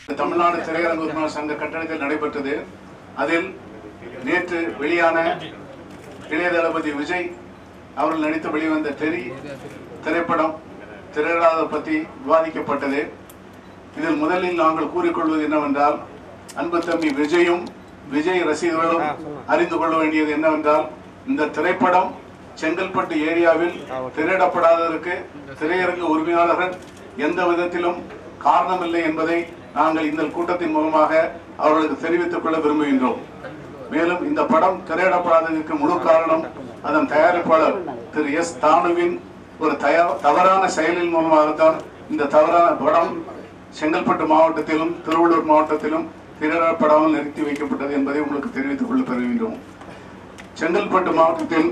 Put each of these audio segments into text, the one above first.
தமிழ்நாடு திரையரங்கு உரிமையாளர் சங்க கட்டடத்தில் நடைபெற்றது அதில் நேற்று வெளியான இளைய தளபதி விஜய் அவர்கள் நடித்து வெளிவந்த தெரி திரைப்படம் திரையிடாத பற்றி விவாதிக்கப்பட்டது இதில் முதலில் நாங்கள் கூறிக்கொள்வது என்னவென்றால் அன்பு தம்பி விஜயும் விஜய் ரசிகர்களும் அறிந்து கொள்ள வேண்டியது என்னவென்றால் இந்த திரைப்படம் செங்கல்பட்டு ஏரியாவில் திரையிடப்படாததற்கு திரையரங்கு உரிமையாளர்கள் எந்த விதத்திலும் காரணமில்லை என்பதை நாங்கள் இந்த கூட்டத்தின் மூலமாக அவர்களுக்கு தெரிவித்துக் கொள்ள விரும்புகின்றோம் மேலும் இந்த படம் திரையிடப்படாததற்கு முழு காரணம் அதன் தயாரிப்பாளர் திரு எஸ் தானுவின் ஒரு தயா- தவறான செயலின் மூலமாகத்தான் இந்த தவறான படம் செங்கல்பட்டு மாவட்டத்திலும் திருவள்ளூர் மாவட்டத்திலும் திரையிடப்படாமல் நிறுத்தி வைக்கப்பட்டது என்பதை உங்களுக்கு தெரிவித்துக் கொள்ள பெறுகின்றோம் செங்கல்பட்டு மாவட்டத்தில்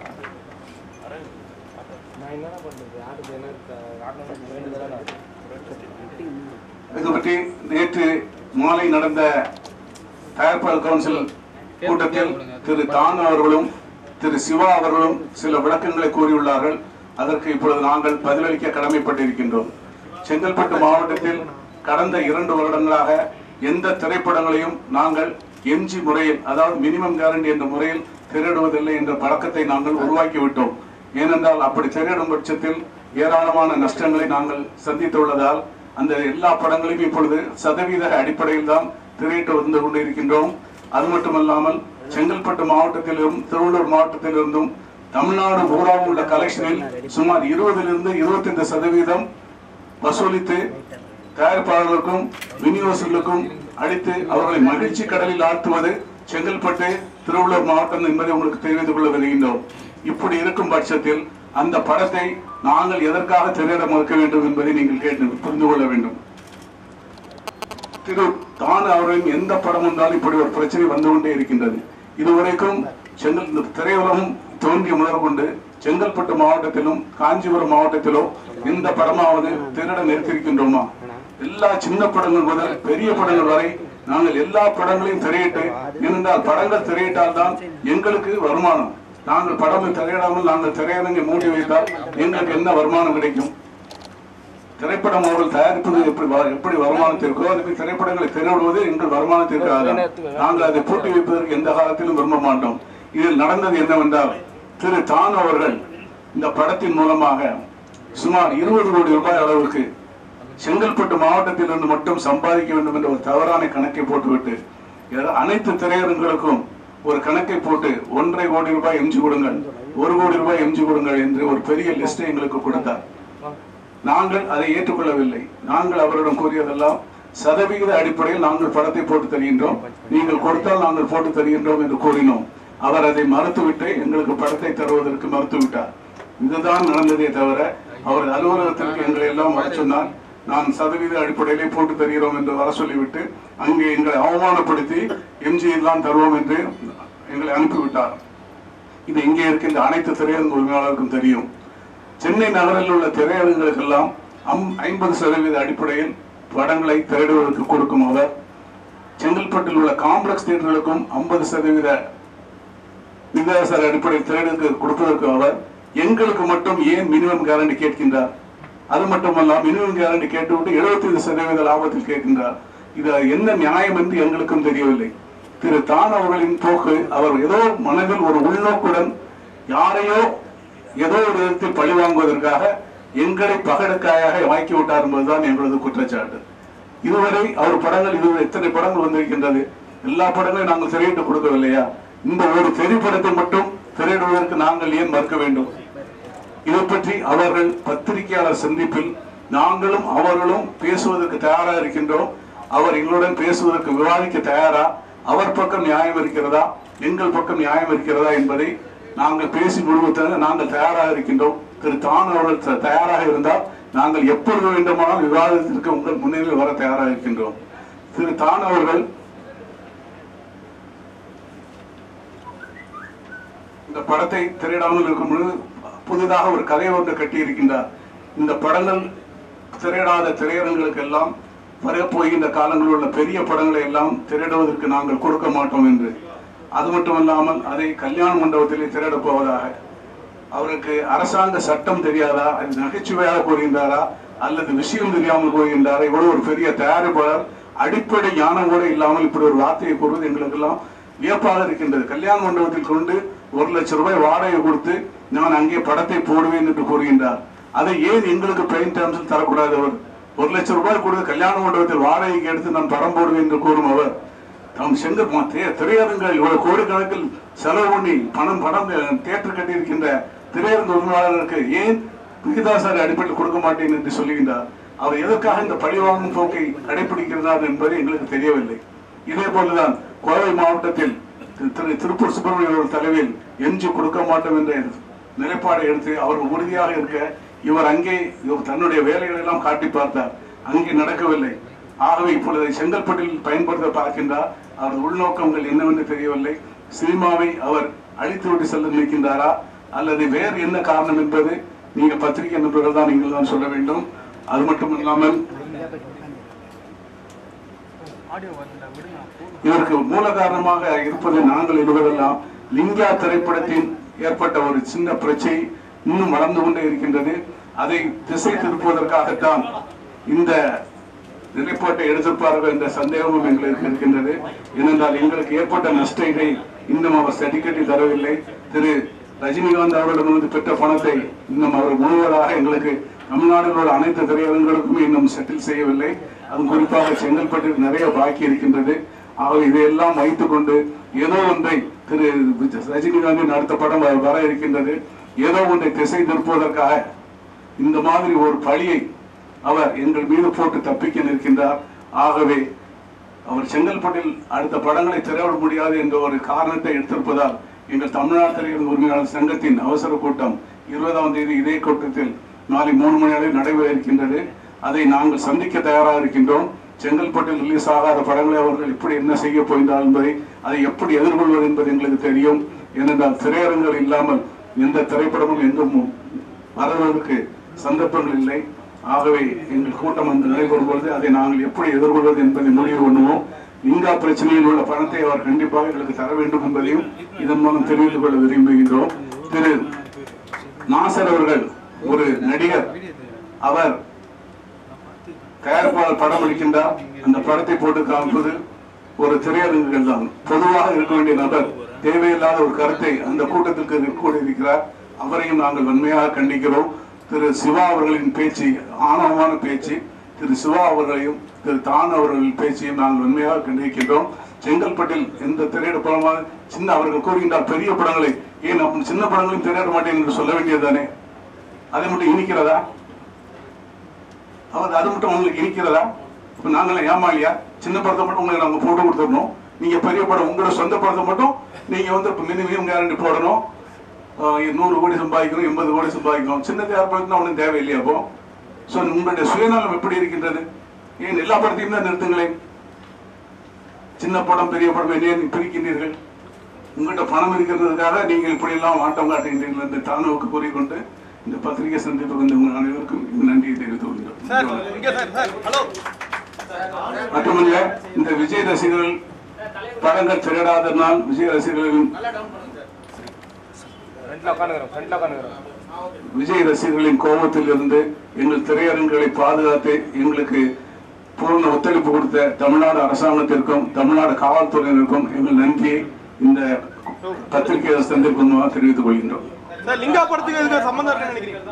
இது பற்றி நேற்று மாலை நடந்த தயாரிப்பாளர் கவுன்சில் கூட்டத்தில் திரு தான் அவர்களும் திரு சிவா அவர்களும் சில விளக்கங்களை கூறியுள்ளார்கள் அதற்கு இப்பொழுது நாங்கள் பதிலளிக்க கடமைப்பட்டிருக்கின்றோம் செங்கல்பட்டு மாவட்டத்தில் கடந்த இரண்டு வருடங்களாக எந்த திரைப்படங்களையும் நாங்கள் எம்ஜி முறையில் அதாவது மினிமம் கேரண்டி என்ற முறையில் திரையிடுவதில்லை என்ற பழக்கத்தை நாங்கள் உருவாக்கி விட்டோம் ஏனென்றால் அப்படி திரையிடும் பட்சத்தில் ஏராளமான நஷ்டங்களை நாங்கள் சந்தித்துள்ளதால் அந்த எல்லா படங்களையும் இப்பொழுது சதவீத அடிப்படையில் தான் திரையிட்டு வந்து கொண்டிருக்கின்றோம் அது மட்டுமல்லாமல் செங்கல்பட்டு மாவட்டத்திலும் திருவள்ளூர் மாவட்டத்திலிருந்தும் தமிழ்நாடு பூராவும் உள்ள கலெக்ஷனில் சுமார் இருபதிலிருந்து இருபத்தைந்து சதவீதம் வசூலித்து தயாரிப்பாளர்களுக்கும் விநியோகர்களுக்கும் அளித்து அவர்களை மகிழ்ச்சி கடலில் ஆழ்த்துவது செங்கல்பட்டு திருவள்ளூர் மாவட்டம் என்பதை உங்களுக்கு தெரிவித்துக் கொள்ள வருகின்றோம் இப்படி இருக்கும் பட்சத்தில் அந்த படத்தை நாங்கள் எதற்காக திரையிட மறுக்க வேண்டும் என்பதை நீங்கள் கேட்டு புரிந்து கொள்ள வேண்டும் திரு தான் அவர்களின் எந்த படம் வந்தாலும் இப்படி ஒரு பிரச்சனை வந்து கொண்டே இருக்கின்றது இதுவரைக்கும் செங்கல் இந்த திரையுலகம் தோன்றிய முதல் கொண்டு செங்கல்பட்டு மாவட்டத்திலும் காஞ்சிபுரம் மாவட்டத்திலும் எந்த படமாவது திரையிட நிறுத்தியிருக்கின்றோமா எல்லா சின்ன படங்கள் முதல் பெரிய படங்கள் வரை நாங்கள் எல்லா படங்களையும் திரையிட்டு ஏனென்றால் படங்கள் திரையிட்டால் தான் எங்களுக்கு வருமானம் நாங்கள் படம் திரையிடாமல் நாங்கள் திரையரங்கை மூடி வைத்தால் எங்களுக்கு என்ன வருமானம் கிடைக்கும் திரைப்படம் அவர்கள் தயாரிப்பது எப்படி வ- எப்படி வருமானத்திற்கோ அதுக்கு திரைப்படங்களை திரையிடுவது எங்கள் வருமானத்திற்கு ஆகும் நாங்கள் அதை பூட்டி வைப்பதற்கு எந்த காலத்திலும் விரும்ப மாட்டோம் இதில் நடந்தது என்னவென்றால் திரு தான் அவர்கள் இந்த படத்தின் மூலமாக சுமார் இருபது கோடி ரூபாய் அளவுக்கு செங்கல்பட்டு மாவட்டத்திலிருந்து மட்டும் சம்பாதிக்க வேண்டும் என்ற ஒரு தவறான கணக்கை போட்டுவிட்டு எத- அனைத்து திரையரங்களுக்கும் ஒரு கணக்கை போட்டு ஒன்றரை கோடி ரூபாய் எம்ஜி கொடுங்கள் ஒரு கோடி ரூபாய் எம்ஜி கொடுங்கள் என்று ஒரு பெரிய லிஸ்டை எங்களுக்கு கொடுத்தார் நாங்கள் அதை ஏற்றுக்கொள்ளவில்லை நாங்கள் அவரிடம் கூறியதெல்லாம் சதவிகித அடிப்படையில் நாங்கள் படத்தை போட்டு தருகின்றோம் நீங்கள் கொடுத்தால் நாங்கள் போட்டு தருகின்றோம் என்று கூறினோம் அவர் அதை மறுத்துவிட்டு எங்களுக்கு படத்தை தருவதற்கு மறுத்துவிட்டார் இதுதான் நடந்ததே தவிர அவர் அலுவலகத்திற்கு எங்களை எல்லாம் வர சொன்னார் நான் சதவீத அடிப்படையிலே போட்டு தருகிறோம் என்று வர சொல்லிவிட்டு அங்கே எங்களை அவமானப்படுத்தி எம்ஜி தான் தருவோம் என்று எங்களை அனுப்பிவிட்டார் இது இங்கே இருக்கின்ற அனைத்து திரையரங்கு உரிமையாளருக்கும் தெரியும் சென்னை நகரில் உள்ள திரையரங்குகளுக்கெல்லாம் அம்- ஐம்பது சதவீத அடிப்படையில் படங்களை திரையிடுவதற்கு கொடுக்கும் அவர் செங்கல்பட்டில் உள்ள காம்ப்ளெக்ஸ் தியேட்டர்களுக்கும் ஐம்பது சதவீத விகிதாசார அடிப்படையில் திரையிடுக்கு கொடுப்பதற்கு அவர் எங்களுக்கு மட்டும் ஏன் மினிமம் கேரண்டி கேட்கின்றார் அது மட்டுமல்ல மினிமம் கேரண்டி கேட்டுவிட்டு 75% சதவீத லாபத்தில் கேட்கின்றார் இது என்ன நியாயம் என்று எங்களுக்கும் தெரியவில்லை திரு தான் அவர்களின் போக்கு அவர் ஏதோ மனதில் ஒரு உள்நோக்குடன் யாரையோ ஏதோ ஒரு விதத்தில் பழி வாங்குவதற்காக எங்களை பகடுக்காயாக வாக்கி விட்டார் என்பதுதான் எங்களது குற்றச்சாட்டு இதுவரை அவர் படங்கள் இதுவரை எத்தனை படங்கள் வந்திருக்கின்றது எல்லா படங்களையும் நாங்கள் திரையிட்டு கொடுக்கவில்லையா இந்த ஒரு திரைப்படத்தை மட்டும் திரையிடுவதற்கு நாங்கள் ஏன் மறுக்க வேண்டும் இதை பற்றி அவர்கள் பத்திரிகையாளர் சந்திப்பில் நாங்களும் அவர்களும் பேசுவதற்கு தயாரா இருக்கின்றோம் அவர் எங்களுடன் பேசுவதற்கு விவாதிக்க தயாரா அவர் பக்கம் நியாயம் இருக்கிறதா எங்கள் பக்கம் நியாயம் இருக்கிறதா என்பதை நாங்கள் பேசி முடிவுற்ற நாங்கள் தயாராக இருக்கின்றோம் திரு தான் அவர்கள் த- தயாராக இருந்தால் நாங்கள் எப்பொழுது வேண்டுமானாலும் விவாதத்திற்கு உங்கள் முன்னிலையில் வர தயாராக இருக்கின்றோம் திரு தான் அவர்கள் இந்த படத்தை திரையிடாமல் இருக்கும் பொழுது புதிதாக ஒரு கதை ஒன்று கட்டி இருக்கின்றார் இந்த படங்கள் திரையிடாத திரையரங்களுக்கு எல்லாம் வரப்போகின்ற காலங்களில் உள்ள பெரிய படங்களை எல்லாம் திரையிடுவதற்கு நாங்கள் கொடுக்க மாட்டோம் என்று அது மட்டுமல்லாமல் அதை கல்யாண மண்டபத்திலே திரையிடப் போவதாக அவருக்கு அரசாங்க சட்டம் தெரியாதா அது நகைச்சுவையாக கூறுகின்றாரா அல்லது விஷயம் தெரியாமல் கூறுகின்றாரா இவ்வளவு ஒரு பெரிய தயாரிப்பாளர் அடிப்படை ஞானம் கூட இல்லாமல் இப்படி ஒரு வார்த்தையை கூறுவது எங்களுக்கெல்லாம் வியப்பாக இருக்கின்றது கல்யாண மண்டபத்தில் கொண்டு ஒரு லட்சம் ரூபாய் வாடகை கொடுத்து நான் அங்கே படத்தை போடுவேன் என்று கூறுகின்றார் அதை ஏன் எங்களுக்கு பெயின் டேர்ம்ஸில் தரக்கூடாது அவர் ஒரு லட்சம் ரூபாய் கொடுத்து கல்யாண மண்டபத்தில் வாடகைக்கு எடுத்து நான் படம் போடுவேன் என்று கூறும் அவர் தாம் செங்க தே- திரையரங்குகள் இவ்வளவு கோடிக்கணக்கில் செலவு பண்ணி பணம் படம் தியேட்டர் கட்டியிருக்கின்ற திரையரங்கு உரிமையாளருக்கு ஏன் விகிதாசார அடிப்படையில் கொடுக்க மாட்டேன் என்று சொல்லுகின்றார் அவர் எதற்காக இந்த பழிவாங்கும் போக்கை கடைபிடிக்கிறார் என்பது எங்களுக்கு தெரியவில்லை இதே போலதான் கோவை மாவட்டத்தில் திரு- திரு திருப்பூர் சுப்பிரமணியன் அவர்கள் தலைமையில் எம்ஜி கொடுக்க மாட்டோம் என்ற நிலைப்பாடை எடுத்து அவர் உறுதியாக இருக்க இவர் அங்கே இவர் தன்னுடைய வேலைகளை எல்லாம் காட்டி பார்த்தார் அங்கே நடக்கவில்லை ஆகவே இப்பொழுது செங்கல்பட்டில் பயன்படுத்த பார்க்கின்றார் அவரது உள்நோக்கங்கள் என்னவென்று தெரியவில்லை சினிமாவை அவர் அழித்துவிட்டு செல்ல நினைக்கின்றாரா அல்லது வேறு என்ன காரணம் என்பது நீங்க பத்திரிகை நண்பர்கள் தான் நீங்கள் தான் சொல்ல வேண்டும் அது மட்டும் இல்லாமல் இதற்கு மூல காரணமாக இருப்பது நாங்கள் என்பதெல்லாம் லிங்கா திரைப்படத்தின் ஏற்பட்ட ஒரு சின்ன பிரச்சனை இன்னும் வளர்ந்து கொண்டே இருக்கின்றது அதை திசை திருப்புவதற்காகத்தான் இந்த நிலைப்பாட்டை எடுத்திருப்பார்கள் என்ற சந்தேகமும் எங்களுக்கு இருக்கின்றது ஏனென்றால் எங்களுக்கு ஏற்பட்ட நஷ்டத்தை இன்னும் அவர் சர்டிபிகேட்டை தரவில்லை திரு ரஜினிகாந்த் அவர்களிடமிருந்து பெற்ற பணத்தை இன்னும் அவர் முழுவதாக எங்களுக்கு தமிழ்நாட்டில் உள்ள அனைத்து திரையரங்குகளுக்கும் இன்னும் செட்டில் செய்யவில்லை அது குறிப்பாக செங்கல்பட்டில் நிறைய பாக்கி இருக்கின்றது ஆக இதையெல்லாம் வைத்துக் கொண்டு ஏதோ ஒன்றை திரு ரஜினிகாந்தின் அடுத்த படம் வ- வர இருக்கின்றது ஏதோ ஒன்றை திசை திருப்புவதற்காக இந்த மாதிரி ஒரு பழியை அவர் எங்கள் மீது போட்டு தப்பிக்க நிற்கின்றார் ஆகவே அவர் செங்கல்பட்டில் அடுத்த படங்களை திரையிட முடியாது என்ற ஒரு காரணத்தை எடுத்திருப்பதால் எங்கள் தமிழ்நாடு திரையுலக உரிமையாளர் சங்கத்தின் அவசர கூட்டம் இருபதாம் தேதி இதே கூட்டத்தில் நாளை மூணு மணி அளவில் நடைபெற இருக்கின்றது அதை நாங்கள் சந்திக்க தயாராக இருக்கின்றோம் செங்கல்பட்டில் ரிலீஸ் ஆகாத படங்களை அவர்கள் இப்படி என்ன செய்ய போகின்றார் என்பதை அதை எப்படி எதிர்கொள்வது என்பது எங்களுக்கு தெரியும் ஏனென்றால் திரையரங்குகள் இல்லாமல் எந்த திரைப்படமும் எங்கும் வருவதற்கு சந்தர்ப்பங்கள் இல்லை ஆகவே எங்கள் கூட்டம் வந்து நடைபெறும் பொழுது அதை நாங்கள் எப்படி எதிர்கொள்வது என்பதை முடிவு பண்ணுவோம் லிங்கா பிரச்சனையில் உள்ள பணத்தை அவர் கண்டிப்பாக எங்களுக்கு தர வேண்டும் என்பதையும் இதன் மூலம் தெரிவித்துக் கொள்ள விரும்புகின்றோம் திரு நாசர் அவர்கள் ஒரு நடிகர் அவர் தயாரிப்பாளர் படம் அளிக்கின்றார் அந்த படத்தை போட்டு காமிப்பது ஒரு திரையரங்குகள் தான் பொதுவாக இருக்க வேண்டிய நபர் தேவையில்லாத ஒரு கருத்தை அந்த கூட்டத்திற்கு கூடியிருக்கிறார் அவரையும் நாங்கள் வன்மையாக கண்டிக்கிறோம் திரு சிவா அவர்களின் பேச்சு ஆணவமான பேச்சு திரு சிவா அவர்களையும் திரு தான் அவர்களின் பேச்சையும் நாங்கள் வன்மையாக கண்டிக்கின்றோம் செங்கல்பட்டில் எந்த திரையிட படமாக சின்ன அவர்கள் கூறுகின்றார் பெரிய படங்களை ஏன் அப்ப சின்ன படங்களையும் திரையிட மாட்டேன் என்று சொல்ல வேண்டியதுதானே அதை மட்டும் இனிக்கிறதா அவர் அது மட்டும் உங்களுக்கு இனிக்கிறதா இப்ப நாங்களே ஏமாலியா சின்ன படத்தை மட்டும் உங்களுக்கு நாங்க போட்டு கொடுத்துடணும் நீங்க பெரிய படம் உங்களோட சொந்த படத்தை மட்டும் நீங்க வந்து மினிமம் கேரண்டி போடணும் ஆஹ் நூறு கோடி சம்பாதிக்கணும் எண்பது கோடி சம்பாதிக்கணும் சின்ன தயாரிப்பாளருக்கு ஒன்றும் தேவையில்லையா அப்போ ஸோ உங்களுடைய சுயநலம் எப்படி இருக்கின்றது ஏன் எல்லா படத்தையும் தான் நிறுத்துங்களேன் சின்ன படம் பெரிய படம் ஏன் பிரிக்கின்றீர்கள் உங்கள்கிட்ட பணம் இருக்கிறதுக்காக நீங்கள் இப்படி எல்லாம் ஆட்டம் காட்டுகின்றீர்கள் என்று தாழ்வுக்கு கூறிக்கொண்டு இந்த பத்திரிகை சந்திப்புக்கு வந்து உங்கள் அனைவருக்கும் நன்றியை தெரிவித்துக் சார் கொள்கிறோம் இங்க சார் சார் ஹலோ மட்டுமல்ல இந்த விஜய் ரசிகர்கள் படங்கள் திரையிடாதனால் விஜய் ரசிகர்களின் ஃப்ரண்ட்ல உட்காந்துக்கிறோம் ஃப்ரண்ட்ல உட்காந்துக்கிறோம் விஜய் ரசிகர்களின் கோபத்தில் இருந்து எங்கள் திரையரங்குகளை பாதுகாத்து எங்களுக்கு பூர்ண ஒத்துழைப்பு கொடுத்த தமிழ்நாடு அரசாங்கத்திற்கும் தமிழ்நாடு காவல்துறையினருக்கும் எங்கள் நன்றியை இந்த பத்திரிகை சந்திப்பு மூலமாக தெரிவித்துக் கொள்கின்றோம் சார் லிங்கா படத்துக்கு இதுக்கு சம்பந்தம் இருக்குன்னு நினைக்கிறீங்க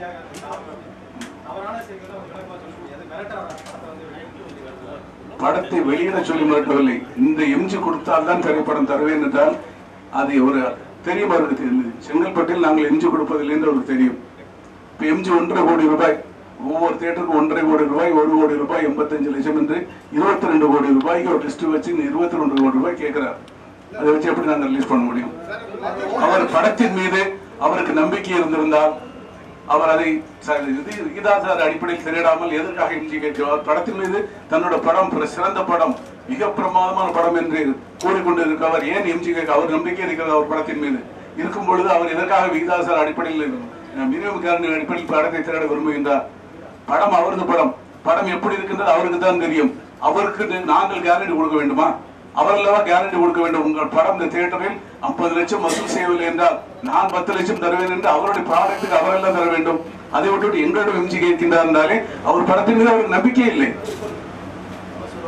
படத்தை வெளியிட சொல்லி மிரட்டவில்லை இந்த எம்ஜி கொடுத்தால் தான் திரைப்படம் தருவேன் என்றால் அது ஒரு தெரியும் அவருக்கு தெரியுது செங்கல்பட்டில் நாங்கள் எம்ஜி கொடுப்பதில்லை என்று அவருக்கு தெரியும் இப்ப எம்ஜி ஒன்றரை கோடி ரூபாய் ஒவ்வொரு தியேட்டருக்கும் ஒன்றரை கோடி ரூபாய் ஒரு கோடி ரூபாய் எண்பத்தஞ்சு லட்சம் என்று இருபத்தி ரெண்டு கோடி ரூபாய்க்கு ஒரு லிஸ்ட் வச்சு இருபத்தி ரெண்டு கோடி ரூபாய் கேட்கிறார் அதை வச்சு எப்படி நாங்கள் ரிலீஸ் பண்ண முடியும் அவர் படத்தின் மீது அவருக்கு நம்பிக்கை இருந்திருந்தால் அவர் அதை ச- இது விகிதாசார அடிப்படையில் திரையிடாமல் எதற்காக எம்ஜி கேட்கிறார் படத்தின் மீது தன்னோட படம் பிற- சிறந்த படம் மிக பிரமாதமான படம் என்று கூறிக்கொண்டு இருக்கவர் ஏன் எம்ஜி கேட்க அவர் நம்பிக்கை இருக்கிறது அவர் படத்தின் மீது இருக்கும் பொழுது அவர் எதற்காக விகிதாசார அடிப்படையில் மினிமம் கேரண்டி அடிப்படையில் படத்தை திரையிட விரும்புகின்றார் படம் அவரது படம் படம் எப்படி இருக்கின்றது அவருக்கு தான் தெரியும் அவருக்கு நி- நாங்கள் கேரண்டி கொடுக்க வேண்டுமா அவர்களவா கேரண்டி கொடுக்க வேண்டும் உங்கள் படம் இந்த தியேட்டரில் ஐம்பது லட்சம் வசூல் செய்யவில்லை என்றால் நான் பத்து லட்சம் தருவேன் என்று அவருடைய ப்ராடக்ட்டுக்கு அவரெல்லாம் தர வேண்டும் அதை விட்டுவிட்டு எங்களிடம் எம்ஜி கேட்கின்றார் என்றாலே அவர் படத்தின் மீது அவருக்கு நம்பிக்கை இல்லை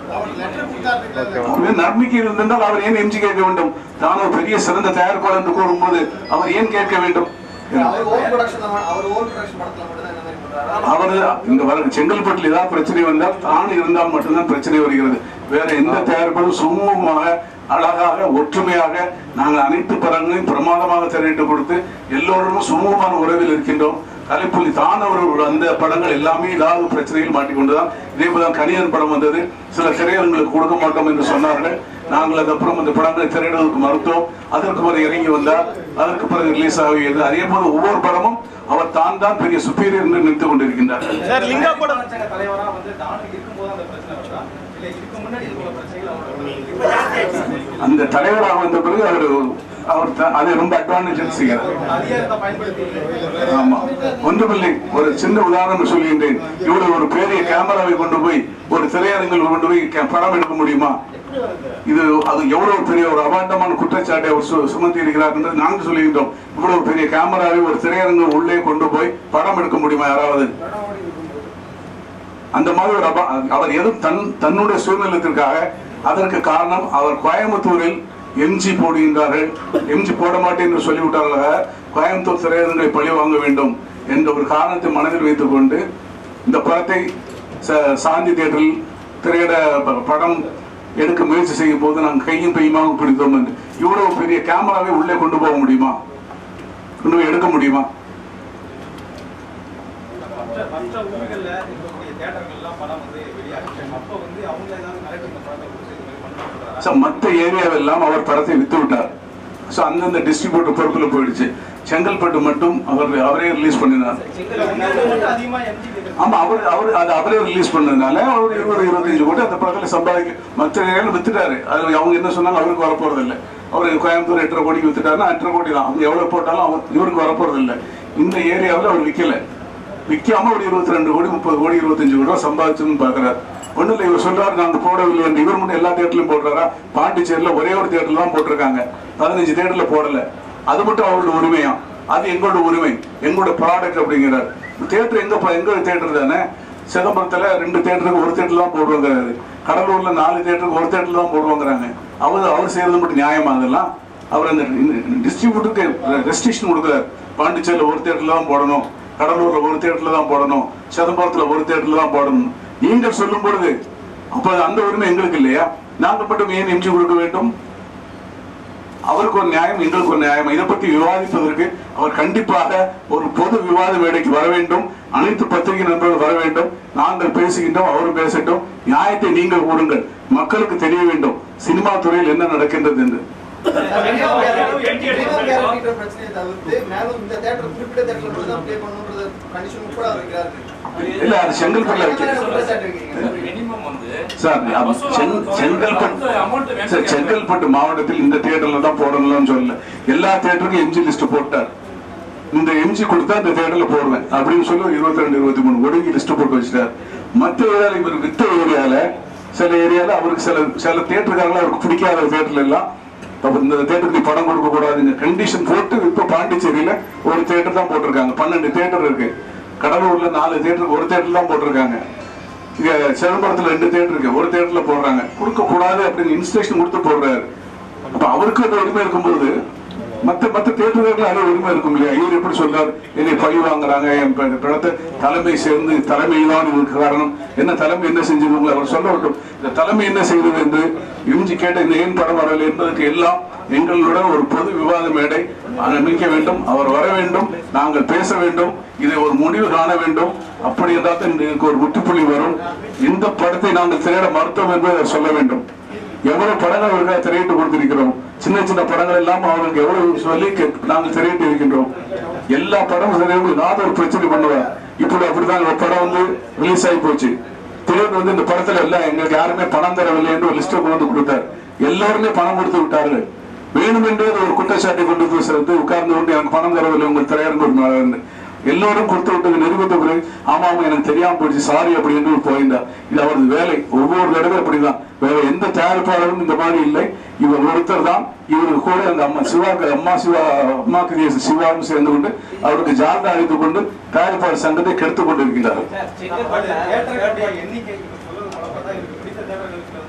அவர் நம்பிக்கை இருந்திருந்தால் அவர் ஏன் எம்ஜி கேட்க வேண்டும் தான் ஒரு பெரிய சிறந்த தயாரிப்பாளர் என்று கூறும்போது அவர் ஏன் கேட்க வேண்டும் அவர் ஓன் ப்ரொடக்ஷன் அவர் ஓன் ப்ரொடக்ஷன் படத்துல மட்டும் தான் இந்த மாதிரி பண்றாரு அவர் இங்க வர செங்கல்பட்டில் ஏதாவது பிரச்சனை வந்தால் தான் இருந்தால் மட்டும்தான் பிரச்சனை வருகிறது வேற எந்த தயாரிப்பாளரும் சுமூகமாக அழகாக ஒற்றுமையாக நாங்கள் அனைத்து படங்களையும் பிரமாதமாக திரையிட்டு கொடுத்து எல்லோரும் சுமூகமான உறவில் இருக்கின்றோம் கலைப்புலி தான் அவர்கள் அந்த படங்கள் எல்லாமே ஏதாவது பிரச்சனையில் மாட்டிக்கொண்டுதான் இதே போல கணியன் படம் வந்தது சில திரையரங்களுக்கு கொடுக்க மாட்டோம் என்று சொன்னார்கள் நாங்கள் அதுக்கப்புறம் அந்த படங்களை திரையிடுவதற்கு மறுத்தோம் அதற்கு பிறகு இறங்கி வந்தார் அதற்கு பிறகு ரிலீஸ் ஆகியது அதே போல ஒவ்வொரு படமும் அவர் தான் தான் பெரிய சுப்பீரியர் என்று நினைத்துக் கொண்டிருக்கின்றார் சார் லிங்கா படம் சங்க தலைவரா வந்து தானு இருக்கும்போது அந்த பிரச்சனை வருதா இல்ல இதுக்கு முன்னாடி இது போல பிரச்சனைகள் அவரோட அந்த தலைவராக வந்த பிறகு அவர் அவர் த- அதை ரொம்ப அட்வான்டேஜ் செய்கிறார் அதிகாரத்தை பயன்படுத்தி ஆமா ஒன்றுமில்லை ஒரு சின்ன உதாரணம் சொல்கின்றேன் இவ்வளவு ஒரு பெரிய கேமராவை கொண்டு போய் ஒரு திரையரங்கில் கொண்டு போய் கே- படம் எடுக்க முடியுமா இது அது எவ்வளவு பெரிய ஒரு அபாண்டமான குற்றச்சாட்டை அவர் சு- சுமத்தி இருக்கிறார் என்று நாங்கள் சொல்லுகின்றோம் இவ்வளவு பெரிய கேமராவை ஒரு திரையரங்கு உள்ளே கொண்டு போய் படம் எடுக்க முடியுமா யாராவது அந்த மாதிரி ஒரு அபா அவர் எதுவும் தன் தன்னுடைய சுயநலத்திற்காக அதற்கு காரணம் அவர் கோயம்புத்தூரில் எம்ஜி போடுகின்றார்கள் எம்ஜி போட மாட்டேன் என்று சொல்லிவிட்டார்கள் கோயம்புத்தூர் திரையரங்களை பழி வாங்க வேண்டும் என்ற ஒரு காரணத்தை மனதில் வைத்துக் கொண்டு இந்த படத்தை ச- சாந்தி தியேட்டரில் திரையிட ப- படம் எடுக்க முயற்சி செய்யும் போது நாங்கள் கையும் பையுமாக பிடித்தோம் என்று இவ்வளவு பெரிய கேமராவை உள்ளே கொண்டு போக முடியுமா கொண்டு போய் எடுக்க முடியுமா மற்ற மற்ற ஊர்கள்ல இருக்கக்கூடிய தேட்டர்கள் எல்லாம் படம் வந்து வெளியாகிச்சு அப்ப வந்து அவங்க ஏதாவது மிரட்டி இந்த படத்தை கொடுத்து இது மாதிரி பண்ணுறாங்க ஸோ மற்ற ஏரியாவெல்லாம் அவர் படத்தை வித்து விட்டார் ஸோ அந்தந்த டிஸ்ட்ரிபியூட்டர் பொறுப்புல போயிடுச்சு செங்கல்பட்டு மட்டும் அவர் அவரே ரிலீஸ் பண்ணினார் அதிகமா எம்ஜி ஆமா அவர் அவர் அது அவரே ரிலீஸ் பண்ணதுனால அவர் இருபது இருபத்தஞ்சு கோடி அந்த படத்துல சம்பாதிக்க மற்ற ஏரியாவில் வித்துட்டாரு அது அவங்க என்ன சொன்னாலும் அவருக்கு வரப்போறது இல்லை அவர் கோயம்புத்தூர் எட்டரை கோடிக்கு வித்துட்டாருன்னா எட்டரை கோடி தான் அவங்க எவ்வளவு போட்டாலும் அவர் இவருக்கு வரப்போறது இல்லை இந்த ஏரியாவில் அவர் விற்கல விற்காம ஒரு இருபத்தி ரெண்டு கோடி முப்பது கோடி இருபத்தஞ்சு கோடி ரூபா சம்பாதிச்சுன்னு பாக்குறாரு ஒண்ணும் இல்லை இவர் சொல்றாரு நாங்க போடவில்லை என்று இவர் மட்டும் எல்லா தேட்டர்லயும் போடுறாரா பாண்டிச்சேரியில ஒரே ஒரு தேட்டர்ல தான் போட்டிருக்காங்க பதினஞ்சு தேட்டர்ல போடல அது மட்டும் அவரோட உரிமையா அது எங்களோட உரிமை எங்களோட ப்ராடக்ட் அப்படிங்கிறார் தேட்டர் எங்க ப- எங்க தேட்டர் தானே சிதம்பரத்துல ரெண்டு தேட்டருக்கு ஒரு தேட்டர் தான் போடுவாங்கிறாரு கடலூர்ல நாலு தேட்டருக்கு ஒரு தேட்டர் தான் போடுவாங்கிறாங்க அவர் அவர் செய்யறது மட்டும் நியாயமா அதெல்லாம் அவர் அந்த டிஸ்ட்ரிபியூட்டருக்கு ரெஸ்ட்ரிக்ஷன் கொடுக்குறாரு பாண்டிச்சேரியில ஒரு தேட்டர்ல தான் போடணும் கடலூர்ல ஒரு தேட்டர்ல தான் போடணும் சிதம்பரத்துல ஒரு தேட்டர்ல தான் போடணும் நீங்கள் சொல்லும் பொழுது அப்ப அந்த உரிமை எங்களுக்கு இல்லையா நாங்கள் மட்டும் ஏன் எம்ஜி கொடுக்க வேண்டும் அவருக்கு ஒரு நியாயம் எங்களுக்கு ஒரு நியாயம் இதை பத்தி விவாதிப்பதற்கு அவர் கண்டிப்பாக ஒரு பொது விவாத மேடைக்கு வர வேண்டும் அனைத்து பத்திரிகை நண்பர்கள் வர வேண்டும் நாங்கள் பேசுகின்றோம் அவரும் பேசட்டும் நியாயத்தை நீங்கள் கூறுங்கள் மக்களுக்கு தெரிய வேண்டும் சினிமா துறையில் என்ன நடக்கின்றது என்று பிரச்சனையை தவிர்த்து மேலும் இந்த தேட்டர் குறிப்பிட்ட தேட்டர்ல மட்டும் தான் ப்ளே பண்ணணுன்றது கண்டிஷன் உட்பட அவர் வைக்கிறாரு இல்ல அது செங்கல்பட்டுல வைக்க மினிமம் வந்து சார் அது செங்- செங்கல்பட்டு சார் செங்கல்பட்டு மாவட்டத்தில் இந்த தியேட்டர்ல தான் போடணும்னு சொல்லல எல்லா தியேட்டருக்கும் எம்ஜி லிஸ்ட் போட்டார் இந்த எம்ஜி கொடுத்தா இந்த தியேட்டர்ல போடுவேன் அப்படின்னு சொல்லி ஒரு இருபத்தி ரெண்டு இருபத்தி மூணு ஒடுங்கி லிஸ்ட் போட்டு வச்சிட்டார் மற்ற ஏரியால இவர் வித்த ஏரியால சில ஏரியால அவருக்கு சில சில தியேட்டருக்காரங்க அவருக்கு பிடிக்காத தியேட்டர்ல எல்லாம் அப்ப இந்த தேட்டருக்கு நீ படம் கொடுக்க கூடாதுங்க கண்டிஷன் போட்டு இப்ப பாண்டிச்சேரியில ஒரு தியேட்டர் தான் போட்டிருக்காங்க பன்னெண்டு தியேட்டர் இருக்கு கடலூர்ல நாலு தியேட்டருக்கு ஒரு தியேட்டர் தான் போட்டிருக்காங்க இங்க சிதம்பரத்துல ரெண்டு தேட்டர் இருக்கு ஒரு தேட்டர்ல போடுறாங்க கொடுக்க கூடாது அப்படின்னு இன்ஸ்ட்ரக்ஷன் கொடுத்து போடுறாரு அப்ப அவருக்கு அந்த உரிமை இருக்கும்போது மத்த மத்த தேட்டர்களுக்கு அது உரிமை இருக்கும் இல்லையா இவர் எப்படி சொல்றாரு என்னை பழி வாங்குறாங்க என் ப- படத்தை தலைமை சேர்ந்து தலைமை தான் இதுக்கு காரணம் என்ன தலைமை என்ன செஞ்சது உங்களை அவர் சொல்ல வேண்டும் இந்த தலைமை என்ன செய்தது என்று இஞ்சி கேட்ட இந்த ஏன் படம் வரவில்லை என்பதற்கு எல்லாம் எங்களுடன் ஒரு பொது விவாத மேடை அமைக்க வேண்டும் அவர் வர வேண்டும் நாங்கள் பேச வேண்டும் இதை ஒரு முடிவு காண வேண்டும் அப்படி என்றால் தான் இதற்கு ஒரு முற்றுப்புள்ளி வரும் இந்த படத்தை நாங்கள் திரையிட மறுத்தோம் என்பதை அவர் சொல்ல வேண்டும் எவ்வளவு படங்கள் அவருக்காக திரையிட்டு கொடுத்திருக்கிறோம் சின்ன சின்ன படங்கள் எல்லாம் அவர்களுக்கு எவ்வளவு சொல்லி கே- நாங்கள் திரையிட்டு இருக்கின்றோம் எல்லா படமும் திரையிட்டு ஏதாவது ஒரு பிரச்சனை பண்ணுவார் இப்படி அப்படிதான் ஒரு படம் வந்து ரிலீஸ் ஆகி போச்சு திரையிட்டு வந்து இந்த படத்துல எல்லாம் எங்களுக்கு யாருமே பணம் தரவில்லை என்று ஒரு லிஸ்ட்டை கொண்டு வந்து கொடுத்தார் எல்லாருமே பணம் கொடுத்து விட்டார்கள் வேணுமென்றே அது ஒரு குற்றச்சாட்டை கொண்டு போய் சேர்த்து உட்கார்ந்து கொண்டு எனக்கு பணம் தரவில்லை உங்கள் திரையரங்கு உரிமையாளர் எல்லோரும் கொடுத்து விட்டது நிரூபித்த பிறகு ஆமா ஆமா எனக்கு தெரியாம போயிடுச்சு சாரி அப்படின்னு போயிருந்தார் இது அவரது வேலை ஒவ்வொரு தடவை அப்படிதான் வேற எந்த தயாரிப்பாளரும் இந்த மாதிரி இல்லை இவர் ஒருத்தர் தான் இவருக்கு கூட அந்த அம்மா சிவாக்கு அம்மா சிவா அம்மாக்கு சிவாவும் சேர்ந்து கொண்டு அவருக்கு ஜால்தா அழைத்துக் கொண்டு தயாரிப்பாளர் சங்கத்தை கெடுத்துக் கொண்டிருக்கிறார் தேட்டர்களுடைய எண்ணிக்கை இப்ப சொல்றது போல பார்த்தா இவருக்கு பிடித்த தேட்டர்களுக்கு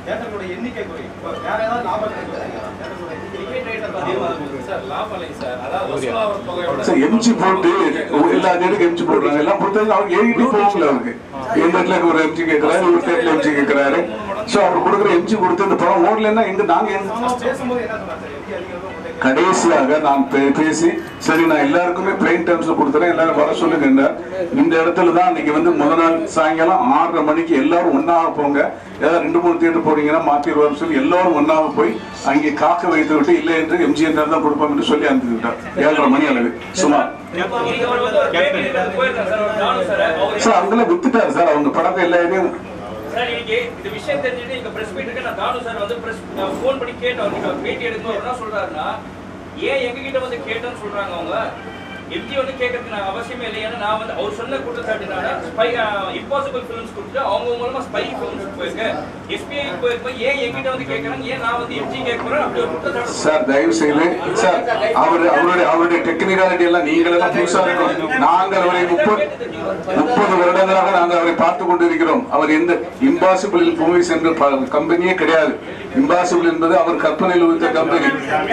தேட்டர்களோட எண்ணிக்கை குறையும் இப்போ வேற ஏதாவது லாபம் தேட்டர்களோட எண்ணிக்கை அதிகமாக இருக்கும் சார் லாபம் இல்லைங்க சார் அதாவது வசூலாகிற தொகையோட சார் எம்ஜி போட்டு எல்லா தேடிக்கும் எம்ஜி போடுறாங்க எல்லாம் பொறுத்தவரைக்கும் அவங்க ஏறிட்டு போகல அவருக்கு எந்த இடத்துல ஒரு எம்ஜி கேட்கிறாரு ஒரு தேட்டர்ல எம்ஜி கேட்கிறாரு சோ அவர் கொடுக்குற எம்ஜி கொடுத்து இந்த படம் ஓடலன்னா எங்க நாங்க எங்க நம்ம பேசும்போது என்ன சொன்னார் சார் எப்படி அதிகம் உங்கள்கிட்ட கடைசியாக நான் பே- பேசி சரி நான் எல்லாருக்குமே பிளைன் டேர்ம்ஸ்ல கொடுத்துறேன் எல்லாரும் வர சொல்லுங்க இந்த இடத்துல தான் இன்னைக்கு வந்து முத நாள் சாயங்காலம் ஆறரை மணிக்கு எல்லாரும் ஒன்னாக போங்க ஏதாவது ரெண்டு மூணு தியேட்டர் போனீங்கன்னா மாத்திடுவார்னு சொல்லி எல்லாரும் ஒன்னாக போய் அங்கே காக்க வைத்து விட்டு இல்லை என்று எம்ஜிஆர் தான் கொடுப்போம் என்று சொல்லி அனுப்பி விட்டார் ஏழரை மணி அளவு சுமார் நீங்க ஒரு வந்து ஒரு பேட்டி எடுக்க போயிருந்தேன் சார் ஒரு நானும் சார் அவர் சார் அங்கெல்லாம் வித்துட்டார் சார் அவங்க படத்தை எல்லா இதையும் சார் இன்னைக்கு இந்த விஷயம் தெரிஞ்சுட்டு இங்க பிரஸ் மீட் இருக்கு நான் தானு சார் வந்து பிரஸ் ஃபோன் பண்ணி கேட்டோம் நீங்க பேட்டி எடுக்கணும் என்ன சொல்றாருன்னா ஏன் எங்க கிட்ட வந்து கேட்டோம்னு சொல்றாங்க அவங்க எம்ஜி வந்து கேட்கறதுக்கு நான் அவசியமே இல்லை ஏன்னா நான் வந்து அவர் சொன்ன குற்றச்சாட்டுனால ஸ்பை இம்பாசிபிள் ஃபிலிம்ஸ் கொடுத்து அவங்க மூலமா ஸ்பை ஃபிலிம்ஸ் போயிருக்கு எஸ்பிஐ போயிருக்கும் ஏன் எங்கிட்ட வந்து கேட்கறாங்க ஏன் நான் வந்து எம்ஜி கேட்க போறேன் அப்படி ஒரு குற்றச்சாட்டு சார் தயவு செய்து சார் அவர் அவருடைய அவருடைய டெக்னிக்காலிட்டி எல்லாம் நீங்கள் எல்லாம் புதுசா இருக்கும் நாங்கள் அவரை முப்பது முப்பது வருடங்களாக நாங்கள் அவரை பார்த்து கொண்டிருக்கிறோம் அவர் எந்த இம்பாசிபிள் மூவிஸ் என்ற ப- கம்பெனியே கிடையாது இம்பாசிபிள் என்பது அவர் கற்பனையில் வைத்த கம்பெனி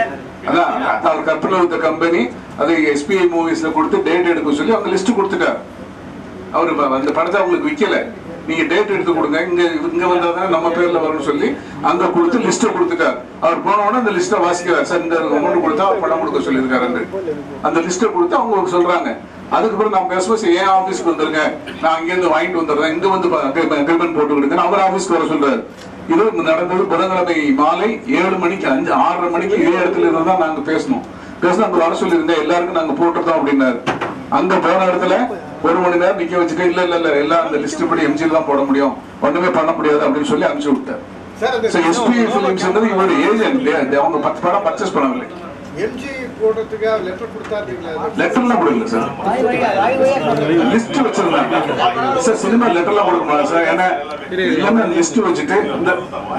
அதான் அவர் கற்பனையில் வைத்த கம்பெனி அதை எஸ்பிஐ மூவிஸ்ல கொடுத்து டேட் எடுக்க சொல்லி அவங்க லிஸ்ட் கொடுத்துட்டார் அவர் வ- அந்த படத்தை அவங்களுக்கு விக்கல நீங்க டேட் எடுத்து கொடுங்க இங்க இங்க வந்தா தானே நம்ம பேர்ல வரும்னு சொல்லி அங்க கொடுத்து லிஸ்ட்டை கொடுத்துட்டார் அவர் போன உடனே அந்த லிஸ்ட்டை வாசிக்கிறார் சார் இந்த அமௌண்ட் கொடுத்தா படம் கொடுக்க சொல்லியிருக்காரு அந்த லிஸ்ட்டை கொடுத்து அவங்க சொல்றாங்க அதுக்கப்புறம் நான் பேசும்போது சரி, என் ஆபீஸ்க்கு வந்துருங்க நான் இங்கிருந்து வாங்கிட்டு வந்துடுறேன் இங்க வந்து அக்ரிமெண்ட் போட்டு கொடுங்க அவர் ஆபீஸ்க்கு வர சொல்றாரு இது நடந்தது புதன்கிழமை மாலை ஏழு மணிக்கு அஞ்சு ஆறரை மணிக்கு இதே இடத்துல இருந்து தான் நாங்க பேசணும் பேசினா அங்க வர சொல்லியிருந்தேன் எல்லாருக்கும் நாங்க போட்டுருந்தோம் அப்படின்னாரு அங்க போன இடத்துல ஒரு மணி நேரம் நிக்க வச்சுட்டு இல்ல இல்ல இல்ல எல்லாம் அந்த லிஸ்ட் படி எம்ஜிஎல் தான் போட முடியும் ஒண்ணுமே பண்ண முடியாது அப்படின்னு சொல்லி அனுப்பிச்சு விட்டார் சார் அந்த எஸ்பி பிலிம்ஸ் இவருடைய ஏஜென்ட் அவங்க பத்து படம் பர்ச்சேஸ் பண்ணவில்லை எம்ஜி போடுறதுக்கு லெட்டர் கொடுத்தாருங்களா லெட்டர்லாம் கொடுக்கல சார் லிஸ்ட் வச்சிருந்தாங்க சார் சினிமா லெட்டர்லாம் கொடுக்க மாட்டேன் சார் ஏன்னா எல்லாமே லிஸ்ட் வச்சுட்டு இந்த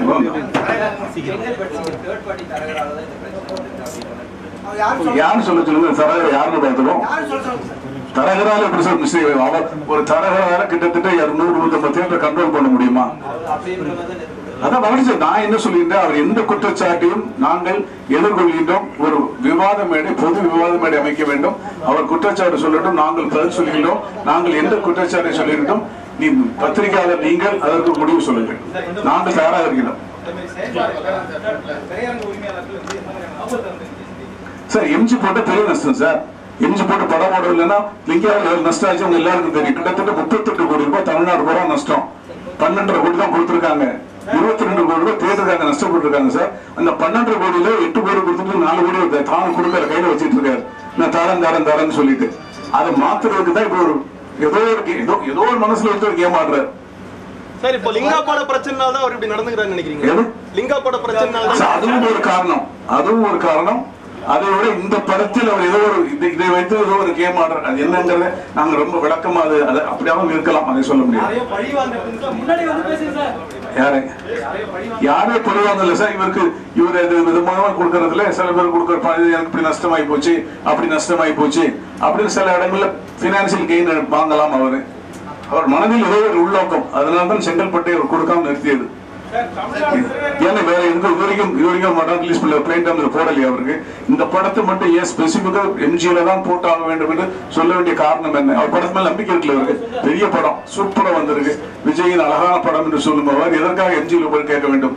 தேர்ட் பார்ட்டி தரகரால தான் இந்த பிரச்சனை வந்து யாருன்னு சொல்ல சொல்லுங்க தரகர் யாருன்னு பார்த்துக்கோ தரகரால எப்படி சார் மிஸ்டேக் அவர் ஒரு தரகரால கிட்டத்தட்ட இருநூறு நூத்தம்பது தியேட்டர் கண்ட்ரோல் பண்ண முடியுமா அப்படின்ற மாதிரி தான் நேத்து அதான் வளர்ச்சி நான் என்ன சொல்லியிருந்தேன் அவர் எந்த குற்றச்சாட்டையும் நாங்கள் எதிர்கொள்கின்றோம் ஒரு விவாத மேடை பொது விவாத மேடை அமைக்க வேண்டும் அவர் குற்றச்சாட்டு சொல்லட்டும் நாங்கள் பதில் சொல்கின்றோம் நாங்கள் எந்த குற்றச்சாட்டை சொல்லியிருந்தோம் நீ பத்திரிகையாளர் நீங்கள் அதற்கு முடிவு சொல்லுங்கள் நாங்கள் தயாராக இருக்கிறோம் இந்த மாதிரி செயல்பாடுகள் திரையரங்க உரிமையாளர்கள் வந்து இந்த மாதிரியான ஆபத்தை வந்து சார் எம்ஜி போட்ட பெரிய நஷ்டம் சார் எம்ஜி போட்டு படம் ஓட இல்லைன்னா லிங்கியாவில் நஷ்டம் ஆச்சு அவங்க எல்லாருக்கும் தெரியும் கிட்டத்தட்ட முப்பத்தெட்டு கோடி ரூபாய் தமிழ்நாடு பூரா நஷ்டம் பன்னெண்டரை கோடி தான் கொடுத்துருக்காங்க இருபத்தி ரெண்டு கோடி ரூபாய் தேட்டருக்காங்க நஷ்டப்பட்டிருக்காங்க சார் அந்த பன்னெண்டரை கோடியில எட்டு கோடி கொடுத்துட்டு நாலு கோடி வருது. தான் கொடுக்கற கையில வச்சிட்டு இருக்காரு நான் தரேன் தரேன் தரேன்னு சொல்லிட்டு அதை மாத்துறதுக்கு தான் இப்போ ஒரு ஏதோ ஒரு கே- ஏதோ ஏதோ ஒரு மனசுல வச்சு ஒரு ஏமாடுறாரு சார் இப்போ லிங்கா பட பிரச்சனைனால தான் அவர் இப்படி நடந்துக்கிறான்னு நினைக்கிறீங்க எது? லிங்கா பட பிரச்சனைனால சார், தான் அதுவும் ஒரு காரணம் அதுவும் ஒரு காரணம் அதை விட இந்த படத்தில் அவர் ஏதோ ஒரு இது- இதை வைத்து ஏதோ ஒரு கேம் ஆடுறாரு அது என்னங்கிறத நாங்க ரொம்ப விளக்கமா அது அது அப்படியாவும் இருக்கலாம் அதை சொல்ல முடியாது யாரையோ பழி வாங்குறதுக்கு முன்னாடி வந்து பேசுங்க சார் யாரை யாரையோ பழி யாரே பருவாங்கல்ல சார் இவருக்கு இவர் இது விதமாக கொடுக்கறதுல சில பேர் கொடுக்குற ப- இது எனக்கு இப்படி நஷ்டமாயி போச்சு அப்படி நஷ்டமாயி போச்சு அப்படின்னு சில இடங்கள்ல பினான்சியல் கெயின் வாங்கலாம் அவரு அவர் மனதில் ஏதோ ஒரு உள்நோக்கம் அதனால தான் செங்கல்பட்டை அவர் கொடுக்காம நிறுத்தியது சார் தமிழ்நாடு திரையரங்க ஏன்னா வேற எந்த இது வரைக்கும் இது வரைக்கும் படம் ரிலீஸ் பண்ணல பிளைன் டைம்ல போடலையா அவருக்கு இந்த படத்தை மட்டும் ஏன் ஸ்பெசிபிக்கா எம்ஜியில தான் போட்டாக வேண்டும் என்று சொல்ல வேண்டிய காரணம் என்ன அவர் படத்து மேல நம்பிக்கை இருக்குல்ல அவருக்கு பெரிய படம் சூப்பரா வந்திருக்கு விஜயின் அழகான படம் என்று சொல்லும் அவர் எதற்காக எம்ஜியில் போய் கேட்க வேண்டும்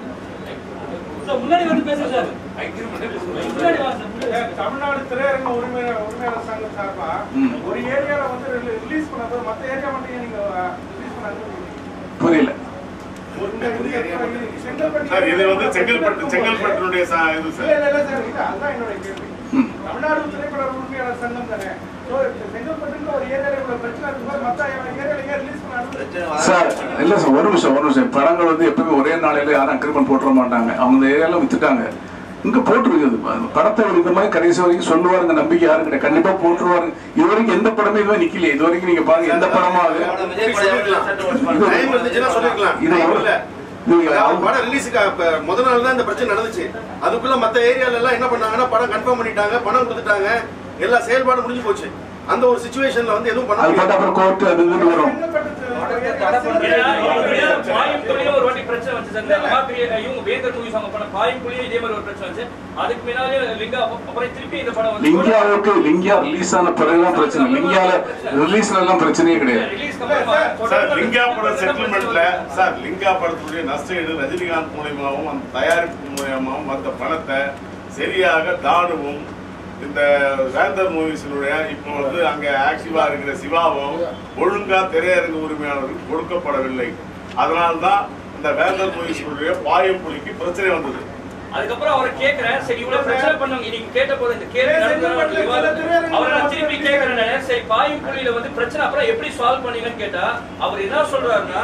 சார், தமிழ்நாடு திரையரங்க உரிமை உரிமையாளர் சங்கம் சார்பா ம். ஒரு ஏரியால வந்து ரிலீஸ் பண்ணப்போ மத்த ஏரியா மட்டும் ஏன் நீங்க ரிலீஸ் பண்ண அனுமதிக்கிறீங்க? புரியல ஒரு இந்த இந்த செங்கல்பட்டு சார் இது வந்து செங்கல்பட்டு செங்கல்பட்டுடைய சா- இது இல்ல சார் இல்ல இல்ல சார் இது அதுதான் என்னோட கேள்வி ம். தமிழ்நாடு திரைப்பட உரிமையாளர் சங்கம் தானே So, செங்கல்பட்டுன்ற ஒரு ஏரியால இவ்வளவு பிரச்சனை இருக்கும்போது மத்த ஏரியால ஏன் ரிலீஸ் பண்ண அனுமதி பிரச்சனை சார் இல்ல சார் ஒரு நிமிஷம் ஒரு நிமிஷம் படங்கள் வந்து எப்பவுமே ஒரே நாளையில யாரும் அக்ரிமெண்ட் போட்டுற மாட்டாங்க அவங்க இந்த ஏரியால வித்துட்டாங்க இங்க போட்டுருக்குது ப- படத்தை அவர் இந்த மாதிரி கடைசி வரைக்கும் சொல்லுவாருங்க நம்பிக்கை யாரும் கிடையாது கண்டிப்பா போட்டுருவாரு இது வரைக்கும் எந்த படமே இதுவே நிக்கல இது வரைக்கும் நீங்க பாருங்க எந்த படமா அது விஜய் படம் இது- டைம் இருந்துச்சுன்னா சொல்லிருக்கலாம் இது டைம் ஒரு- இல்ல இது அதாவது அவங்க- படம் ரிலீஸுக்கு அப்ப முத நாள் தான் இந்த பிரச்சனை நடந்துச்சு அதுக்குள்ள மத்த ஏரியால எல்லாம் என்ன பண்ணாங்கன்னா படம் கன்ஃபார்ம் பண்ணிட்டாங்க பணம் கொடுத்துட்டாங்க எல்லா செயல்பாடும் முடிஞ்சு போச்சு அந்த ஒரு சுச்சுவேஷன்ல வந்து எதுவும் பண்ண அது முடியாது பார்த்தா அப்புறம் கோர்ட்டு அது இதுன்னு வரும் செங்கல்பட்டு ஏன்னா, இவருடைய கோயம்புத்தூர்லயும் ஒரு வாட்டி பிரச்சனை வந்துச்சு சார் இந்த அம்மாப்பிரிய இவங்க வேந்தர் மூவிஸ் அவங்க பண்ண பாயும் புலியும் இதே மாதிரி ஒரு பிரச்சனை வந்துச்சு அதுக்கு முன்னாலே லிங்கா அப்புறம் திருப்பி இந்த படம் வந்து லிங்கியாவுக்கு லிங்கியா ரிலீஸ் ஆன பிறகுதான் பிரச்சனை லிங்கியால ரிலீஸ்ல எல்லாம் பிரச்சனையே கிடையாது ரிலீஸ்க்கு அப்புறமா சார் லிங்கா பட செட்டில்மெண்ட்ல சார் லிங்கா படத்துடைய நஷ்ட ஈடு ரஜினிகாந்த் மூலியமாகவும் அந்த தயாரிப்பு மூலியமாகவும் வந்த பணத்தை சரியாக தானுவும் இந்த வேந்தர் மூவிஸினுடைய இப்போ வந்து அங்க ஆக்டிவா இருக்கிற சிவாவும் ஒழுங்கா திரையரங்கு உரிமையாளருக்கு கொடுக்கப்படவில்லை அதனால்தான் இந்த வேந்தர் மூவிஸினுடைய பாயம் புலிக்கு பிரச்சனை வந்தது அதுக்கப்புறம் அவரை கேக்குறேன் சரி இவ்வளவு பிரச்சனை பண்ணவங்க நீங்க கேட்ட போது இந்த கேள்வி நடந்தது விவாதம். அவரை நான் திருப்பி கேக்குறேன் நானு. சரி பாயும் புலியில வந்து பிரச்சனை அப்புறம் எப்படி சால்வ் பண்ணீங்கன்னு கேட்டா அவர் என்ன சொல்றாருன்னா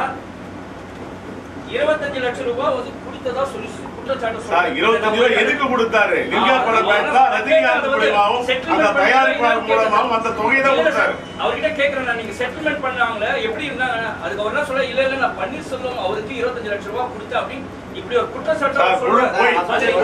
இருபத்தஞ்சு லட்சம் ரூபாய் வந்து கொடுத்ததா சொல்லி குற்றச்சாட்டு சார் சொல்றாரு. இருபத்தஞ்சு ரூபாய் எதுக்கு கொடுத்தாரு லிங்கா படம் பார்த்தா ரஜினிகாந்த் மூலியமாகவும் அந்த தயாரிப்பாளர் மூலமாகவும் அந்த தொகையை தான் இல்ல கொடுத்தாரு சார், அவர்கிட்ட கேக்குறேன் நான் நீங்க செட்டில்மெண்ட் பண்ணாங்களே எப்படி இருந்தாங்க அதுக்கு அவர் என்ன சொல்ல இல்ல இல்ல நான் பன்னீர்செல்வம் அவருக்கு இருபத்தஞ்சு லட்சம் ரூபாய் கொடுத்தேன் அப்படின்னு இப்படி ஒரு குற்றச்சாட்டு சார், அவர் சொல்றாரு. போய்.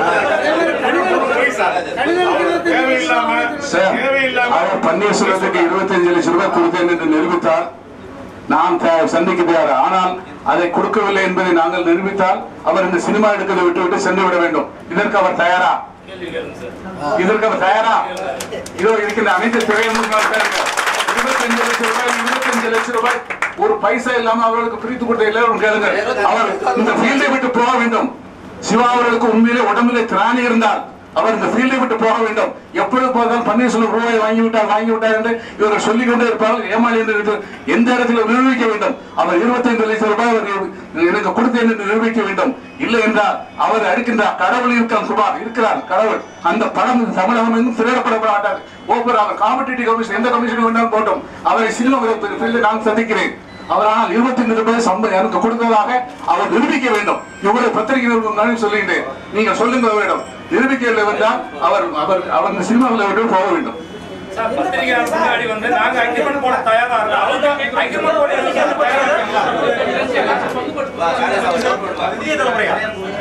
அது- போய் சார். அவர் தேவையில்லாம சார் தேவையில்லாம அவர் பன்னீர்செல்வத்துக்கு இருபத்தஞ்சு லட்சம் ரூபாய் கொடுத்தேன் என்று நிரூபித்தார் நான் த- சந்திக்க தயார் ஆனால் அதை கொடுக்கவில்லை என்பதை நாங்கள் நிரூபித்தால் அவர் இந்த சினிமா எடுக்கிறதை விட்டுவிட்டு சென்று விட வேண்டும் இதற்கு அவர் தயாரா கேள்வி கேளுங்க சார். இதற்கு அவர் தயாரா இதோ இருக்கின்ற அனைத்து திரையரங்குகளும் பாருங்க. இருபத்தஞ்சு லட்சம் ரூபாய் இருபத்தஞ்சு லட்சம் ரூபாய் ஒரு பைசா இல்லாம அவர்களுக்கு பிரித்து கொடுத்த எல்லாரும் கேளுங்க அவர் இந்த ஃபீல்டை விட்டு போக வேண்டும் சிவா அவர்களுக்கு உண்மையிலே உடம்பிலே திராணி இருந்தால் அவர் இந்த ஃபீல்டை விட்டு போக வேண்டும் எப்பொழுது போதால் பன்னீர்செல்வம் ரூபாய் வாங்கி விட்டார் வாங்கி விட்டார் என்று இவர்கள் சொல்லிக் கொண்டே இருப்பார்கள் ஏமாளி என்று இருக்கு. எந்த இடத்துல நிரூபிக்க வேண்டும் அவர் இருபத்தைந்து லட்சம் ரூபாய் அவர் எனக்கு கொடுத்தேன் என்று நிரூபிக்க வேண்டும் இல்லை என்றால் அவர் அடிக்கின்றார் கடவுள் இருக்கான் குமார் இருக்கிறார் கடவுள் அந்த படம் தமிழகம் எங்கும் திரையிடப்பட மாட்டார் ஓப்பர் அவர் காம்படிட்டிவ் கமிஷன் எந்த கமிஷன் வேண்டாலும் போட்டோம் அவரை சினிமா ஃபீல்டில் நான் சந்திக்கிறேன் அவர் ஆனால் இருபத்தி ரூபாய் சம்பளம் எனக்கு கொடுத்ததாக அவர் நிரூபிக்க வேண்டும் இவ்வளவு பத்திரிகை நிறுவனம் சொல்லுகின்றேன் நீங்க சொல்லுங்க வேண்டும் நிரூபிக்கவில்லை என்றால் அவர் அவர் அவர் இந்த சினிமாவில் விட்டு போக வேண்டும் சார், பத்திரிகையாளர் முன்னாடி வந்து நாங்க அக்ரிமெண்ட் போட தயாரா இருக்கோம் அவங்க அக்ரிமெண்ட் போட எங்களுக்கு தயாரா இருக்காங்க புதிய தலைமுறையா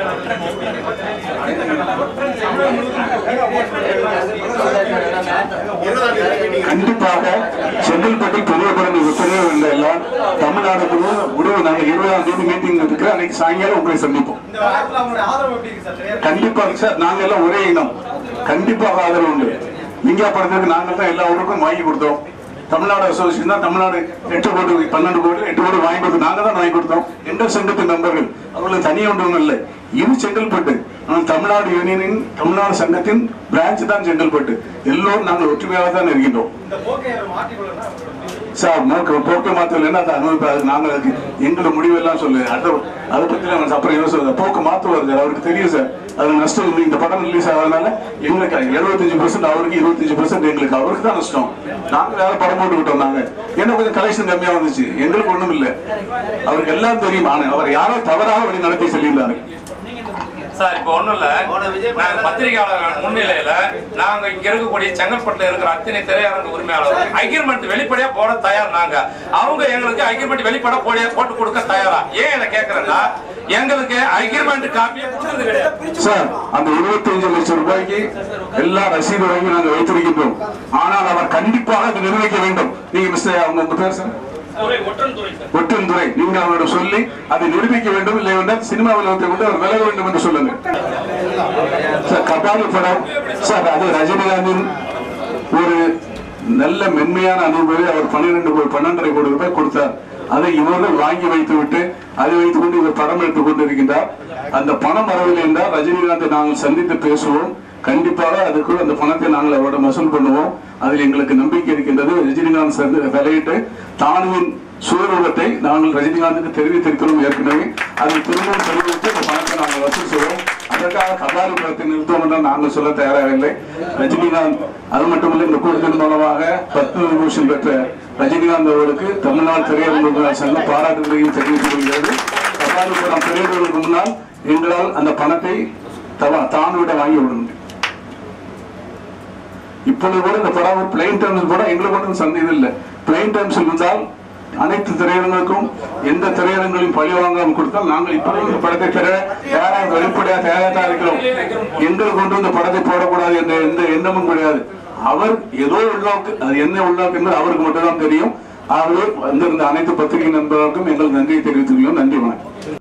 கண்டிப்பாக செங்கல்பட்டில் பெரிய படம் விற்பனையோ இல்லை எல்லாம் தமிழ்நாடு முழுவதும் முடிவு நாங்கள் இருபதாம் தேதி மீட்டிங் இருக்கு அன்னைக்கு சாயங்காலம் உங்களை சந்திப்போம் இந்த வாரத்துல அவங்களுடைய ஆதரவு எப்படி இருக்கு சார் திரையரங்கு? கண்டிப்பாக சார் நாங்க எல்லாம் ஒரே இனம் கண்டிப்பாக ஆதரவு உண்டு இந்தியா படத்துக்கு நாங்கள் தான் எல்லா ஊருக்கும் வாங்கி கொடுத்தோம் தமிழ்நாடு அசோசியேஷன் தான் தமிழ்நாடு எட்டு கோடி பன்னெண்டு கோடி எட்டு கோடி வாங்கி கொடுத்தோம் நாங்க தான் வாங்கி கொடுத்தோம் எந்த சங்கத்தின் நண்பர்கள் அவர்களுக்கு தனியாக ஒன்றும் இல்லை இது செங்கல்பட்டு ஆனால் தமிழ்நாடு யூனியனின் தமிழ்நாடு சங்கத்தின் பிரான்ச் தான் செங்கல்பட்டு எல்லோரும் நாங்கள் ஒற்றுமையாக தான் இருக்கின்றோம் இந்த போக்கை அவர் மாற்றிக்கொள்ளனா சார் மோக்க போக்கு மாத்தலைன்னா அதை அனுபவிப்பாரு நாங்கள் அதுக்கு எங்களோட முடிவெல்லாம் சொல்லு அதை அதை பத்தி நாங்கள் அப்புறம் யோசிச்சு போக்கு மாத்துவார் சார் அவருக்கு தெரியும் சார் அது நஷ்டம் இல்லை. இந்த படம் ரிலீஸ் ஆகிறதுனால எங்களுக்கு எழுபத்தஞ்சு பர்சன்ட் அவருக்கு இருபத்தஞ்சு பர்சன்ட் எங்களுக்கு அவருக்கு தான் நஷ்டம் நாங்க வேற படம் போட்டு விட்டோம் நாங்க ஏன்னா கொஞ்சம் கலெக்ஷன் கம்மியா வந்துச்சு எங்களுக்கு ஒண்ணும் இல்லை அவருக்கு எல்லாம் தெரியும் ஆனா அவர் யாரோ தவறாக வழி நடத்தி சொல்லியிருந்தாரு சார் இப்போ ஒண்ணும் இல்ல நாங்க பத்திரிகையாளர் முன்னிலையில நாங்க இங்க இருக்கக்கூடிய செங்கல்பட்டுல இருக்கிற அத்தனை திரையரங்கு உரிமையாளர் அக்ரிமெண்ட் வெளிப்படையா போட தயார் நாங்க அவங்க எங்களுக்கு அக்ரிமெண்ட் வெளிப்பட போட போட்டு கொடுக்க தயாரா ஏன் இதை கேக்குறேன்னா எங்களுக்கு அக்ரிமெண்ட் காப்பியை கொடுத்தது கிடையாது சார் அந்த 25 லட்சம் ரூபாய்க்கு எல்லா ரசீது வாங்கி நாங்கள் வைத்திருக்கின்றோம் ஆனால் அவர் கண்டிப்பாக அதை நிர்வகிக்க வேண்டும் நீங்க மிஸ்டர் அவங்க உங்க பேர் சார் துறை ஒற்றன் துறை சார் ஒட்டுந்துறை நீங்க அவரிடம் சொல்லி அதை நிரூபிக்க வேண்டும் இல்லை என்றால் சினிமாவில் வந்து கொண்டு அவர் விலக வேண்டும் என்று சொல்லுங்க சார் கபாலி படம் சார் அது ரஜினிகாந்தின் ஒரு நல்ல மென்மையான அனுபவி அவர் பன்னிரெண்டு கோடி பன்னெண்டரை கோடி ரூபாய் கொடுத்தார் அதை இவர்கள் வாங்கி வைத்து விட்டு அதை வைத்துக் கொண்டு இவர் படம் எடுத்துக் கொண்டிருக்கின்றார் அந்த பணம் வரவில்லை என்றால் ரஜினிகாந்தை நாங்கள் சந்தித்து பேசுவோம் கண்டிப்பாக அதுக்கு அந்த பணத்தை நாங்கள் அவரிடம் வசூல் பண்ணுவோம் அதில் எங்களுக்கு நம்பிக்கை இருக்கின்றது ரஜினிகாந்த் சந்தி- தலையிட்டு தானுவின் சுயரூபத்தை நாங்கள் ரஜினிகாந்துக்கு தெரிவித்திருக்கிறோம் ஏற்கனவே அதை திரும்பவும் தெரிவித்து அந்த பணத்தை நாங்கள் வசூல் செய்வோம் அதற்காக கபாலி படத்தை நிறுத்தம் என்றால் நாங்கள் சொல்ல தயாராக இல்லை ரஜினிகாந்த் அது மட்டுமல்ல இந்த கூட்டத்தின் மூலமாக பத்ம விபூஷன் பெற்ற ரஜினிகாந்த் அவர்களுக்கு தமிழ்நாடு திரையரங்கு சங்கம் பாராட்டுகளையும் தெரிவித்துக் கொள்கிறது கபாலி படம் திரையிடுவதற்கு முன்னால் எங்களால் அந்த பணத்தை தவ- தானுவிட வாங்கி விட முடியும் இப்பொழுது கூட இந்த படம் பிளைன் டேர்ம்ஸ் கூட எங்களுக்கு ஒன்றும் சந்தேகம் இல்லை பிளைன் டேர்ம்ஸ் இருந்தால் அனைத்து திரையரங்களுக்கும் எந்த திரையரங்களையும் பழி வாங்காமல் கொடுத்தால் நாங்கள் இப்பொழுது இந்த படத்தை பெற தயாராக வெளிப்படையாக தயாராக தான் இருக்கிறோம் எங்களுக்கு கொண்டு இந்த படத்தை போடக்கூடாது என்ற எந்த எண்ணமும் கிடையாது அவர் ஏதோ உள்ளாக்கு அது என்ன உள்ளாக்கு என்பது அவருக்கு மட்டும்தான் தெரியும் ஆகவே வந்திருந்த அனைத்து பத்திரிகை நண்பர்களுக்கும் எங்கள் நன்றியை தெரிவித்துள்ளோம் நன்றி வணக்கம்